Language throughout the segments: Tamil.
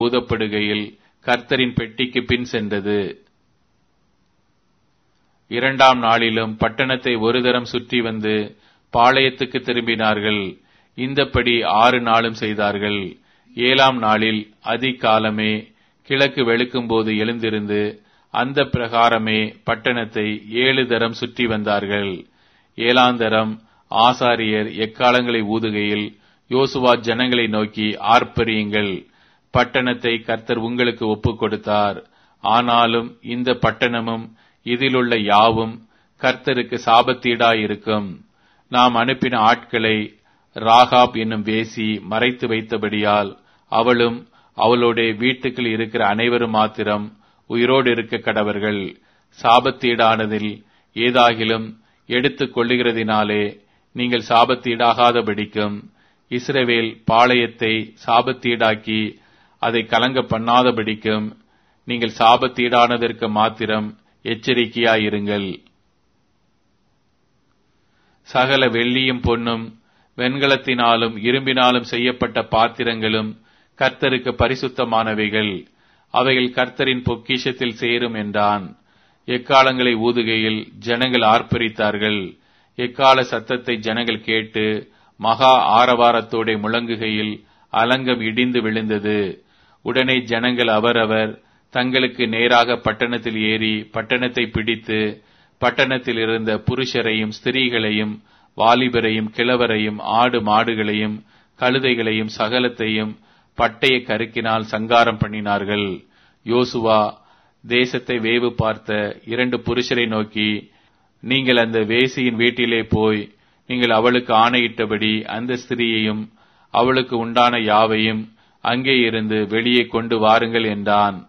ஊதப்படுகையில் கர்த்தரின் பெட்டிக்கு பின் சென்றது இரண்டாம் நாளிலும் பட்டணத்தை ஒரு தரம் சுற்றி வந்து பாளையத்துக்கு திரும்பினார்கள் இந்தப்படி ஆறு நாளும் செய்தார்கள் ஏழாம் நாளில் அதிகாலமே கிழக்கு வெளுக்கும்போது எழுந்திருந்து அந்த பிரகாரமே பட்டணத்தை ஏழு தரம் சுற்றி வந்தார்கள் ஏழாந்தரம் ஆசாரியர் எக்காலங்களை ஊதுகையில் யோசுவா ஜனங்களை நோக்கி ஆர்ப்பரியுங்கள் பட்டணத்தை கர்த்தர் உங்களுக்கு ஒப்புக் கொடுத்தார் ஆனாலும் இந்த பட்டணமும் இதிலுள்ள யாவும் கர்த்தருக்கு சாபத்தீடாயிருக்கும் நாம் அனுப்பின ஆட்களை ராகாப் என்னும் வேசி மறைத்து வைத்தபடியால் அவளும் அவளுடைய வீட்டுக்குள் இருக்கிற அனைவரும் மாத்திரம் உயிரோடு இருக்க கடவர்கள் சாபத்தீடானதில் ஏதாகிலும் எடுத்துக் கொள்ளுகிறதினாலே நீங்கள் சாபத்தீடாகாதபடிக்கும் இஸ்ரவேல் பாளையத்தை சாபத்தீடாக்கி அதை கலங்க பண்ணாதபடிக்கும் நீங்கள் சாபத்தீடானதற்கு மாத்திரம் எச்சரிக்கையாயிருங்கள் சகல வெள்ளியும் பொன்னும் வெண்கலத்தினாலும் இரும்பினாலும் செய்யப்பட்ட பாத்திரங்களும் கர்த்தருக்கு பரிசுத்தமானவைகள் அவைகள் கர்த்தரின் பொக்கிஷத்தில் சேரும் என்றான் எக்காலங்களை ஊதுகையில் ஜனங்கள் ஆர்ப்பரித்தார்கள் எக்கால சத்தத்தை ஜனங்கள் கேட்டு மகா ஆரவாரத்தோட முழங்குகையில் அலங்கம் இடிந்து விழுந்தது உடனே ஜனங்கள் அவரவர் தங்களுக்கு நேராக பட்டணத்தில் ஏறி பட்டணத்தை பிடித்து பட்டணத்தில் இருந்த புருஷரையும் ஸ்திரீகளையும் வாலிபரையும் கிழவரையும் ஆடு மாடுகளையும் கழுதைகளையும் சகலத்தையும் பட்டய கருக்கினால் சங்காரம் பண்ணினார்கள் யோசுவா தேசத்தை வேவு பார்த்த இரண்டு புருஷரை நோக்கி நீங்கள் அந்த வேசியின் வீட்டிலே போய் நீங்கள் அவளுக்கு ஆணையிட்டபடி அந்த ஸ்திரீயையும் அவளுக்கு உண்டான யாவையும் அங்கே இருந்து வெளியே கொண்டு வாருங்கள் என்றான்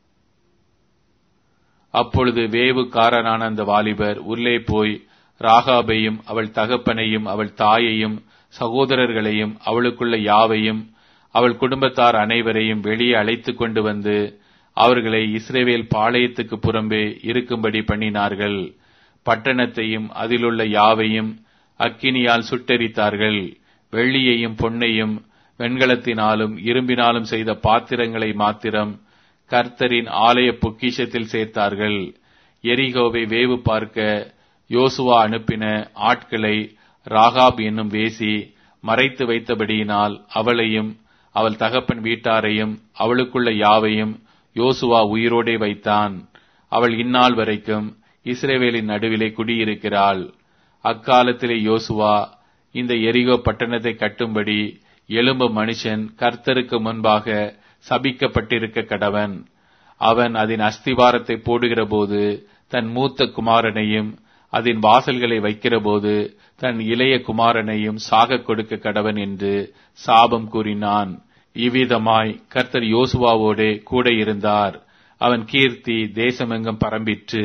அப்பொழுது வேவுக்காரனான அந்த வாலிபர் உள்ளே போய் ராகாபையும் அவள் தகப்பனையும் அவள் தாயையும் சகோதரர்களையும் அவளுக்குள்ள யாவையும் அவள் குடும்பத்தார் அனைவரையும் வெளியே அழைத்து கொண்டு வந்து அவர்களை இஸ்ரேவேல் பாளையத்துக்கு புறம்பே இருக்கும்படி பண்ணினார்கள் பட்டணத்தையும் அதிலுள்ள யாவையும் அக்கினியால் சுட்டெரித்தார்கள் வெள்ளியையும் பொன்னையும் வெண்கலத்தினாலும் இரும்பினாலும் செய்த பாத்திரங்களை மாத்திரம் கர்த்தரின் ஆலய பொக்கிஷத்தில் சேர்த்தார்கள் எரிகோவை வேவு பார்க்க யோசுவா அனுப்பின ஆட்களை ராகாப் என்னும் வேசி மறைத்து வைத்தபடியினால் அவளையும் அவள் தகப்பன் வீட்டாரையும் அவளுக்குள்ள யாவையும் யோசுவா உயிரோடே வைத்தான் அவள் இந்நாள் வரைக்கும் இஸ்ரேவேலின் நடுவிலே குடியிருக்கிறாள் அக்காலத்திலே யோசுவா இந்த எரிகோ பட்டணத்தை கட்டும்படி எலும்பு மனுஷன் கர்த்தருக்கு முன்பாக சபிக்கப்பட்டிருக்க கடவன் அவன் அதன் அஸ்திவாரத்தை போடுகிற போது தன் மூத்த குமாரனையும் அதன் வாசல்களை வைக்கிற போது தன் இளைய குமாரனையும் சாக கொடுக்க கடவன் என்று சாபம் கூறினான் இவ்விதமாய் கர்த்தர் யோசுவாவோடே கூட இருந்தார் அவன் கீர்த்தி தேசமெங்கும் பரம்பிற்று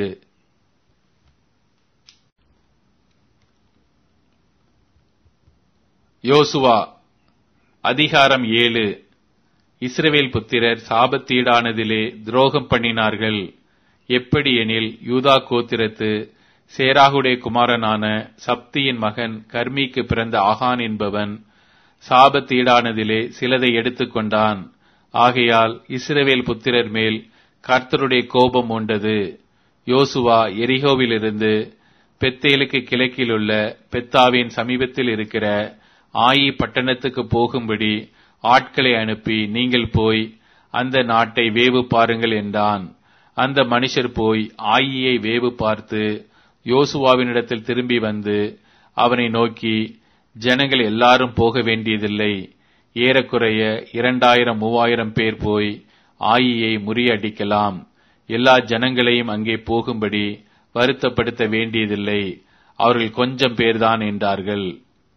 யோசுவா அதிகாரம் ஏழு இஸ்ரவேல் புத்திரர் சாபத்தீடானதிலே துரோகம் பண்ணினார்கள் எப்படி எனில் யூதா கோத்திரத்து சேராகுடைய குமாரனான சப்தியின் மகன் கர்மிக்கு பிறந்த ஆகான் என்பவன் சாபத்தீடானதிலே சிலதை எடுத்துக்கொண்டான் ஆகையால் இஸ்ரவேல் புத்திரர் மேல் கர்த்தருடைய கோபம் உண்டது யோசுவா எரிகோவிலிருந்து பெத்தேலுக்கு கிழக்கிலுள்ள பெத்தாவின் சமீபத்தில் இருக்கிற ஆயி பட்டணத்துக்கு போகும்படி ஆட்களை அனுப்பி நீங்கள் போய் அந்த நாட்டை வேவு பாருங்கள் என்றான் அந்த மனுஷர் போய் ஆயியை வேவு பார்த்து யோசுவாவினிடத்தில் திரும்பி வந்து அவனை நோக்கி ஜனங்கள் எல்லாரும் போக வேண்டியதில்லை ஏறக்குறைய இரண்டாயிரம் மூவாயிரம் பேர் போய் ஆயியை முறியடிக்கலாம் எல்லா ஜனங்களையும் அங்கே போகும்படி வருத்தப்படுத்த வேண்டியதில்லை அவர்கள் கொஞ்சம் பேர்தான் என்றார்கள்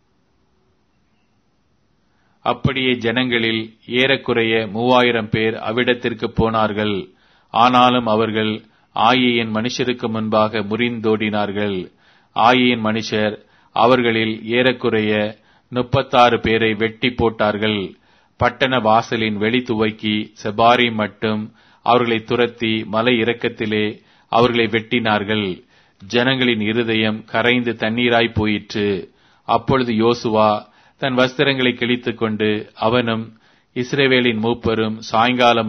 அப்படியே ஜனங்களில் ஏறக்குறைய மூவாயிரம் பேர் அவ்விடத்திற்கு போனார்கள் ஆனாலும் அவர்கள் ஆயியின் மனுஷருக்கு முன்பாக முறிந்தோடினார்கள் ஆயியின் மனுஷர் அவர்களில் ஏறக்குறைய முப்பத்தாறு பேரை வெட்டி போட்டார்கள் பட்டண வாசலின் வெளி துவக்கி செபாரி மட்டும் அவர்களை துரத்தி மலை இறக்கத்திலே அவர்களை வெட்டினார்கள் ஜனங்களின் இருதயம் கரைந்து தண்ணீராய் போயிற்று அப்பொழுது யோசுவா தன் வஸ்திரங்களை கிழித்துக் கொண்டு அவனும் இஸ்ரேவேலின் மூப்பரும் சாயங்காலம்